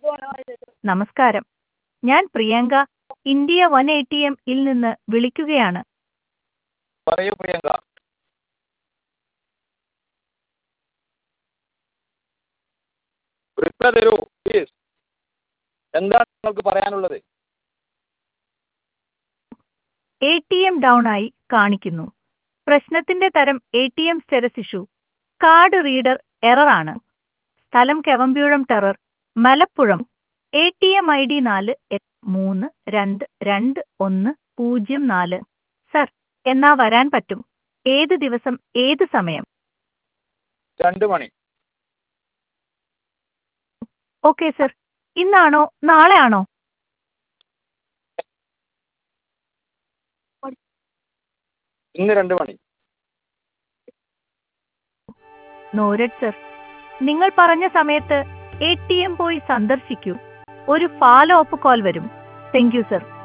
നമസ്കാരം ഞാൻ Priyanka India one A T എമ്മിൽ നിന്ന് വിളിക്കുകയാണ് പറയൂ പ്രിയങ്ക റിപ്ലൈ തരൂ പ്ലീസ് എന്താണ് നിങ്ങൾക്ക് പറയാനുള്ളത് എ ടി എം ഡൗൺ ആയി കാണിക്കുന്നു പ്രശ്നത്തിന്റെ തരം A T M status issue card reader error ആണ് സ്ഥലം കെവമ്പ്യൂഴം ടെറർ Malappuram A T M I D നാല് എട്ട് മൂന്ന് രണ്ട് രണ്ട് ഒന്ന് പൂജ്യം നാല് സർ എന്നാ വരാൻ പറ്റും ഏത് ദിവസം ഏത് സമയം രണ്ട് മണി ഓക്കെ സർ ഇന്നാണോ നാളെ ആണോ ഇന്ന് രണ്ട് മണി നോരഡ് സർ നിങ്ങൾ പറഞ്ഞ സമയത്ത് എ ടി എം പോയി സന്ദർശിക്കൂ ഒരു ഫാലോ അപ്പ് കോൾ വരും താങ്ക് യു സർ